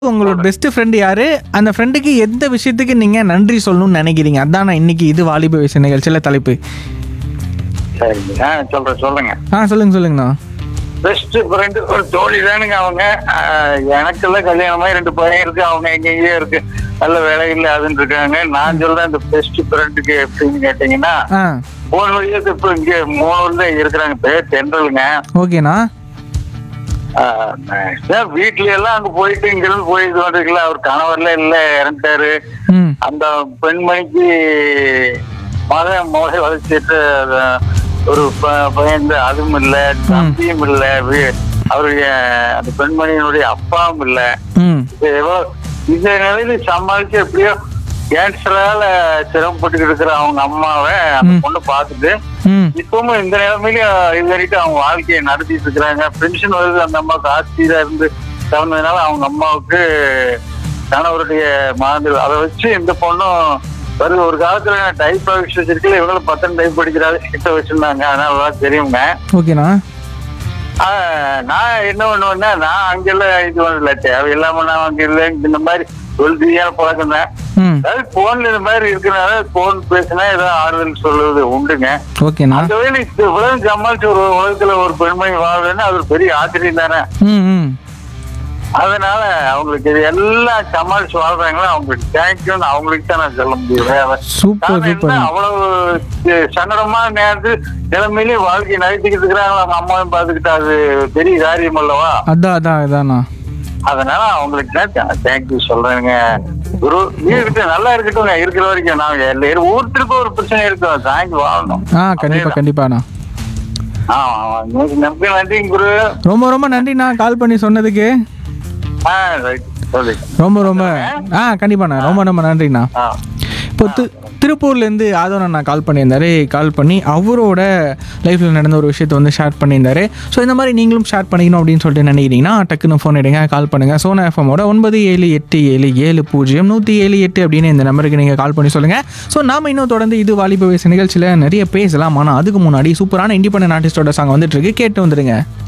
உங்களோட best friend யாரு அந்த ஃப்ரெண்டுக்கு எந்த விஷயத்துக்கு நீங்க நன்றி சொல்லணும்னு நினைக்கிறீங்க அதான் நான் இன்னைக்கு இது வாலிப வயசு நிகழ்ச்சியில தலைப்பு சரிங்க ஆ சொல்றேன் சொல்லுங்க ஆ சொல்லுங்க சொல்லுங்கண்ணா பெஸ்ட் ஃப்ரெண்டு ஒரு தோழி தானுங்க அவங்க ஆஹ், எனக்கெல்லாம் கல்யாணமாயி ரெண்டு பையன் இருக்கு அவங்க எங்கெங்கேயோ இருக்கு நல்ல வேலையில் அதுன்னு இருக்காங்க நான் சொல்றேன் இந்த பெஸ்ட் ஃப்ரெண்டுக்கு எப்படின்னு கேட்டீங்கன்னா ஆ மூணு வயசு இப்போ இங்க மூணு வருஷம் இருக்கிறாங்க பேர் தென்றலுங்க ஓகேண்ணா ஆஹ், சார் வீட்ல எல்லாம் அங்க போயிட்டு இங்கிருந்து போயிட்டு வந்துருக்கல அவர் கணவர்ல இல்ல இறந்துட்டாரு ம் அந்த பெண்மணிக்கு மத மோசை வளர்ச்சிட்டு ஒரு ப- பையன் அதுவும் இல்ல தம்பியும் இல்ல வீ- அவருடைய அந்த பெண்மணியினுடைய அப்பாவும் இல்ல ம் இது எவ்வளவு இந்த நிலையில சமாளிச்சு எப்படியோ கேன்சரால சிரமப்பட்டு இருக்கிற அவங்க அம்மாவை அந்த பொண்ணு பார்த்துட்டு ம் இப்பவும் இந்த நிலைமையில இது வரைக்கும் அவங்க வாழ்க்கையை நடத்திட்டு இருக்கிறாங்க பென்ஷன் வருது அந்த அம்மாவுக்கு ஆசிரியரா இருந்து தகுந்ததுனால அவங்க அம்மாவுக்கு கணவருடைய மாதிரி அதை வச்சு இந்த பொண்ணும் வருது ஒரு காலத்துல டைப் ஆஃபீஸ் வச்சிருக்கல இவங்களும் பத்தம் டைப் படிக்கிறாரு கிட்ட வச்சிருந்தாங்க அதனால எல்லாம் தெரியுங்க ஓகேண்ணா ஆஹ் நான் என்ன பண்ணுவேன்னா நான் அங்கெல்லாம் இது பண்ணல தேவையில்லாம நான் அங்க இல்லை இந்த மாதிரி தொழில் பழக்கம் தான் ம் அதாவது போன்ல இந்த மாதிரி இருக்கிறனால போன் பேசினா ஏதோ ஆறுதல் சொல்லுவது உண்டுங்க ஓகேண்ணா அந்த வேலை உலகம் சமாளிச்சு ஒரு உலகத்துல ஒரு பெண்மணி வாழ்றதுன்னா அது ஒரு பெரிய ஆச்சரியம் தானே ம் ம் அதனால அவங்களுக்கு இது எல்லாம் சமாளிச்சு வாழ்றாங்களோ அவங்களுக்கு தேங்க்யூன்னு அவங்களுக்கு தான் நான் சொல்ல முடியும் வேற சூப்பர் காரணம் சூப்பர் என்ன, அவ்வளவு அஹ், சங்கடமான நேரத்து நிலைமையிலே வாழ்க்கையை நடத்திக்கிட்டு இருக்கிறாங்களா அவங்க அம்மாவும் பார்த்துக்கிட்டு அது பெரிய காரியம் அல்லவா அதான் அதான் அதாண்ணா அதனால அவங்களுக்கு தான் தேங்க்யூ சொல்றேங்க குரு இருக்கட்டும் நல்லா இருக்கட்டும் இருக்கிற வரைக்கும் நான் எல்லாரும் ஒவ்வொருத்தருக்கும் ஒரு பிரச்சனை இருக்கும் தாங்கி வாழணும் ஆ கண்டிப்பா கண்டிப்பாண்ணா ஆ நம்பி நன்றிங்க குரு ரொம்ப ரொம்ப நன்றிண்ணா கால் பண்ணி சொன்னதுக்கு ஆ ரைட் சொல்லி ரொம்ப ரொம்ப ஆ கண்டிப்பாண்ணா ரொம்ப ரொம்ப நன்றிண்ணா ஆ இப்போ தி திருப்பூர்லேருந்து ஆதவன் அண்ணா கால் பண்ணியிருந்தாரு கால் பண்ணி அவரோட லைஃப்பில் நடந்த ஒரு விஷயத்தை வந்து ஷேர் பண்ணியிருந்தாரு ஸோ இந்த மாதிரி நீங்களும் ஷேர் பண்ணிக்கணும் அப்படின்னு சொல்லிட்டு நினைக்கிறீங்கன்னா டக்குன்னு ஃபோன் எடுங்க கால் பண்ணுங்கள் சோனா எஃப்எம்மோட ஒன்பது ஏழு எட்டு ஏழு ஏழு பூஜ்ஜியம் நூற்றி ஏழு எட்டு அப்படின்னு இந்த நம்பருக்கு நீங்கள் கால் பண்ணி சொல்லுங்கள் ஸோ நாம இன்னும் தொடர்ந்து இது வாலிப வயசு நிகழ்ச்சியில் நிறைய பேசலாம் ஆனால் அதுக்கு முன்னாடி சூப்பரான இண்டிபெண்டன்ட் ஆர்டிஸ்டோட சாங் வந்துட்டு இருக்கு கேட்டு வந்துடுங்க